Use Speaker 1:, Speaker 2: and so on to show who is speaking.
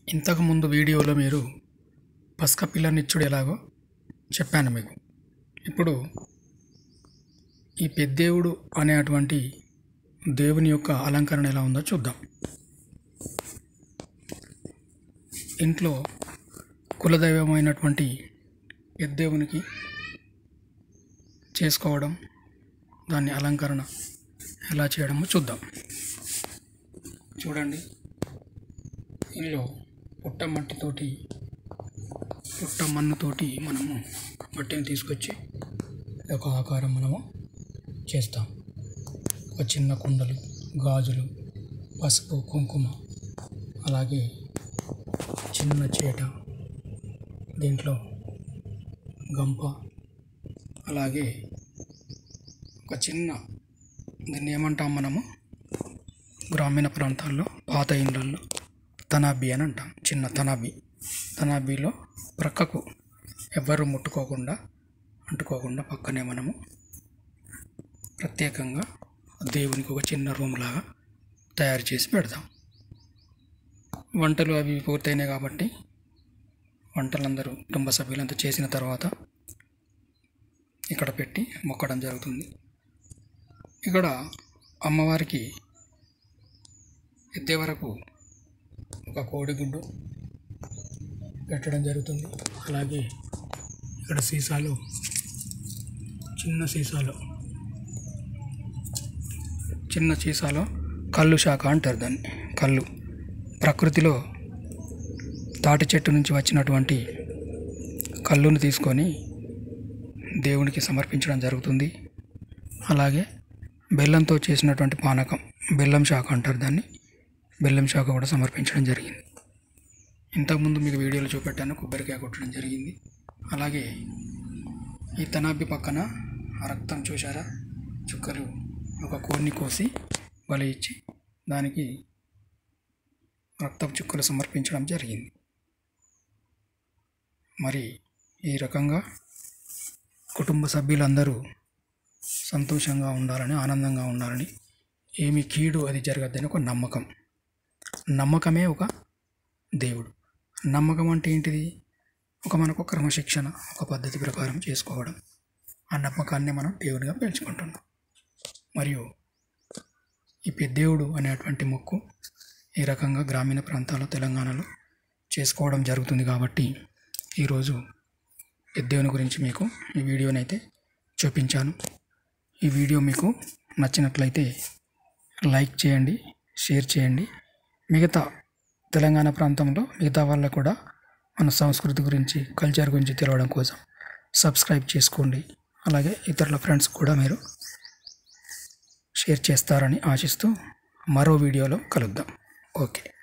Speaker 1: ఇంతకుముందు వీడియోలో మీరు పసక పిల్లనిచ్చుడు ఎలాగో చెప్పాను మీకు ఇప్పుడు ఈ పెద్దేవుడు అనేటువంటి దేవుని యొక్క అలంకరణ ఎలా ఉందో చూద్దాం ఇంట్లో కులదైవమైనటువంటి పెద్దేవునికి చేసుకోవడం దాన్ని అలంకరణ ఎలా చేయడమో చూద్దాం చూడండి ఇందులో పుట్ట మట్టితోటి పుట్ట మన్నుతోటి మనము మట్టిని తీసుకొచ్చి ఒక ఆకారం మనము చేస్తాం ఒక చిన్న కుండలు గాజులు పసుపు కుంకుమ అలాగే చిన్న చేట దీంట్లో గంప అలాగే ఒక చిన్న దీన్ని ఏమంటాం మనము గ్రామీణ ప్రాంతాల్లో పాత ఇండ్లల్లో తనాబీ అని అంటాం చిన్న తనాబీ తనాబీలో ప్రక్కకు ఎవ్వరు ముట్టుకోకుండా అంటుకోకుండా పక్కనే మనము ప్రత్యేకంగా దేవునికి ఒక చిన్న రూమ్ లాగా తయారు చేసి పెడతాం వంటలు అవి పూర్తయినాయి కాబట్టి వంటలందరూ కుటుంబ సభ్యులంతా చేసిన తర్వాత ఇక్కడ పెట్టి మొక్కడం జరుగుతుంది ఇక్కడ అమ్మవారికి ఎత్తే వరకు ఒక కోడిగుడ్డు పెట్టడం జరుగుతుంది అలాగే ఇక్కడ సీసాలు చిన్న సీసాలో చిన్న సీసాలో కళ్ళు శాఖ అంటారు దాన్ని కళ్ళు ప్రకృతిలో తాటి చెట్టు నుంచి వచ్చినటువంటి కళ్ళును తీసుకొని దేవునికి సమర్పించడం జరుగుతుంది అలాగే బెల్లంతో చేసినటువంటి పానకం బెల్లం శాఖ అంటారు దాన్ని బెల్లం శాఖ కూడా సమర్పించడం జరిగింది ఇంతకుముందు మీకు వీడియోలో చూపెట్టాను కొబ్బరికాయ కొట్టడం జరిగింది అలాగే ఈ తనాబి పక్కన ఆ రక్తం చూశారా చుక్కలు ఒక కోడిని కోసి బలి ఇచ్చి దానికి రక్తపు చుక్కలు సమర్పించడం జరిగింది మరి ఈ రకంగా కుటుంబ సభ్యులందరూ సంతోషంగా ఉండాలని ఆనందంగా ఉండాలని ఏమి కీడు అది జరగద్దని ఒక నమ్మకం నమ్మకమే ఒక దేవుడు నమ్మకం అంటే ఏంటిది ఒక మనకు క్రమశిక్షణ ఒక పద్ధతి ప్రకారం చేసుకోవడం ఆ నమ్మకాన్ని మనం దేవుడిగా పెంచుకుంటున్నాం మరియు ఈ పెద్దేవుడు అనేటువంటి మొక్కు ఈ రకంగా గ్రామీణ ప్రాంతాల్లో తెలంగాణలో చేసుకోవడం జరుగుతుంది కాబట్టి ఈరోజు పెద్దేవుని గురించి మీకు ఈ వీడియోనైతే చూపించాను ఈ వీడియో మీకు నచ్చినట్లయితే లైక్ చేయండి షేర్ చేయండి మిగతా తెలంగాణ ప్రాంతంలో మిగతా వాళ్ళకు కూడా మన సంస్కృతి గురించి కల్చర్ గురించి తెలవడం కోసం సబ్స్క్రైబ్ చేసుకోండి అలాగే ఇతరుల ఫ్రెండ్స్ కూడా మీరు షేర్ చేస్తారని ఆశిస్తూ మరో వీడియోలో కలుద్దాం ఓకే